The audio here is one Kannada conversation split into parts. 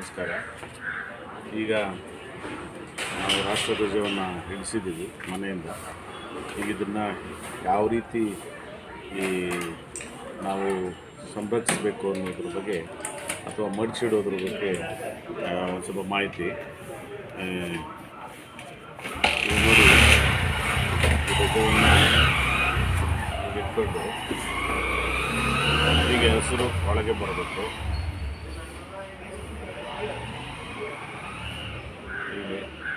ನಮಸ್ಕಾರ ಈಗ ನಾವು ರಾಷ್ಟ್ರಧ್ವಜವನ್ನು ಇಳಿಸಿದ್ದೀವಿ ಮನೆಯಿಂದ ಈಗ ಇದನ್ನು ಯಾವ ರೀತಿ ಈ ನಾವು ಸಂರಕ್ಷಿಸಬೇಕು ಅನ್ನೋದ್ರ ಬಗ್ಗೆ ಅಥವಾ ಮಡಿಚಿಡೋದ್ರ ಬಗ್ಗೆ ಆ, ಒಂದು ಸ್ವಲ್ಪ ಮಾಹಿತಿ ಆ, ಈಗ ನೋಡಿ ಈ ಧ್ವಜವನ್ನು ಈಗ ಇಟ್ಕೊಂಡು ಹೀಗೆ ಹಸಿರು ಒಳಗೆ ಬರಬೇಕು ಹೀಗೆ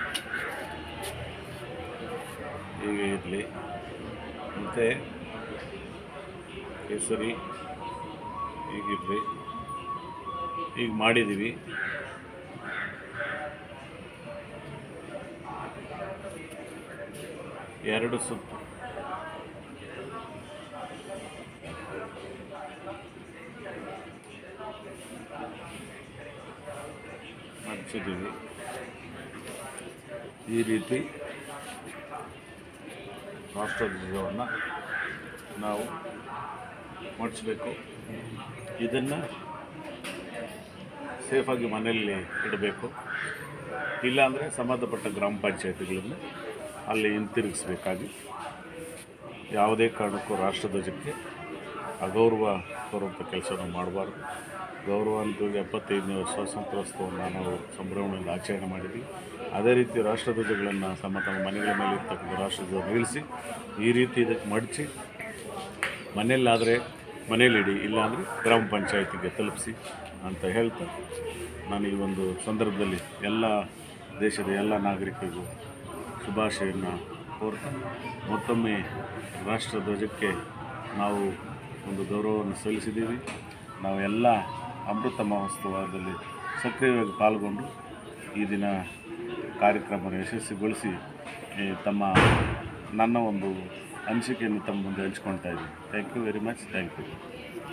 ಹೀಗೆ ಇರಲಿ ಮತ್ತು ಕೇಸರಿ ಹೀಗಿರಲಿ ಈಗ ಮಾಡಿದ್ದೀವಿ ಎರಡು ಸುತ್ತು ಮಡಿಸಿದ್ದೀವಿ ಈ ರೀತಿ ರಾಷ್ಟ್ರಧ್ವಜವನ್ನು ನಾವು ಮಡಿಸ್ಬೇಕು ಇದನ್ನು ಸೇಫಾಗಿ ಮನೆಯಲ್ಲಿ ಇಡಬೇಕು ಇಲ್ಲಾಂದರೆ ಸಂಬಂಧಪಟ್ಟ ಗ್ರಾಮ ಪಂಚಾಯತಿಗಳನ್ನು ಅಲ್ಲಿ ಹಿಂತಿರುಗಿಸ್ಬೇಕಾಗಿ ಯಾವುದೇ ಕಾರಣಕ್ಕೂ ರಾಷ್ಟ್ರಧ್ವಜಕ್ಕೆ ಅಗೌರವ ತರುವಂಥ ಕೆಲಸವನ್ನು ಮಾಡಬಾರ್ದು ಗೌರವಾನ್ವಿತವಾಗಿ ಎಪ್ಪತ್ತೈದನೇ ಸ್ವಾತಂತ್ರ್ಯೋತ್ಸವವನ್ನು ನಾವು ಸಂಭ್ರಮದಲ್ಲಿ ಆಚರಣೆ ಮಾಡಿದ್ವಿ ಅದೇ ರೀತಿ ರಾಷ್ಟ್ರಧ್ವಜಗಳನ್ನು ತಮ್ಮ ತಮ್ಮ ಮನೆಗಳ ಮೇಲೆ ಇರ್ತಕ್ಕಂಥ ರಾಷ್ಟ್ರಧ್ವಜ ನಿಲ್ಲಿಸಿ ಈ ರೀತಿ ಇದಕ್ಕೆ ಮಡಚಿ ಮನೆಯಲ್ಲಾದರೆ ಮನೇಲಿಡಿ ಇಲ್ಲಾಂದರೆ ಗ್ರಾಮ ಪಂಚಾಯತಿಗೆ ತಲುಪಿಸಿ ಅಂತ ಹೇಳ್ತಾ ನಾನು ಈ ಒಂದು ಸಂದರ್ಭದಲ್ಲಿ ಎಲ್ಲ ದೇಶದ ಎಲ್ಲ ನಾಗರಿಕರಿಗೂ ಶುಭಾಶಯನ್ನು ಕೋರ್ತಾ ಮತ್ತೊಮ್ಮೆ ರಾಷ್ಟ್ರಧ್ವಜಕ್ಕೆ ನಾವು ಒಂದು ಗೌರವವನ್ನು ಸಲ್ಲಿಸಿದ್ದೀವಿ ನಾವೆಲ್ಲ ಅಮೃತ ಮಹೋತ್ಸವದಲ್ಲಿ ಸಕ್ರಿಯವಾಗಿ ಪಾಲ್ಗೊಂಡು ಈ ದಿನ ಕಾರ್ಯಕ್ರಮವನ್ನು ಯಶಸ್ವಿಗೊಳಿಸಿ ಈ ತಮ್ಮ ನನ್ನ ಒಂದು ಅನಿಸಿಕೆಯನ್ನು ತಮ್ಮ ಮುಂದೆ ಹಂಚ್ಕೊಳ್ತಾ ಇದ್ದೀನಿ thank you very much thank you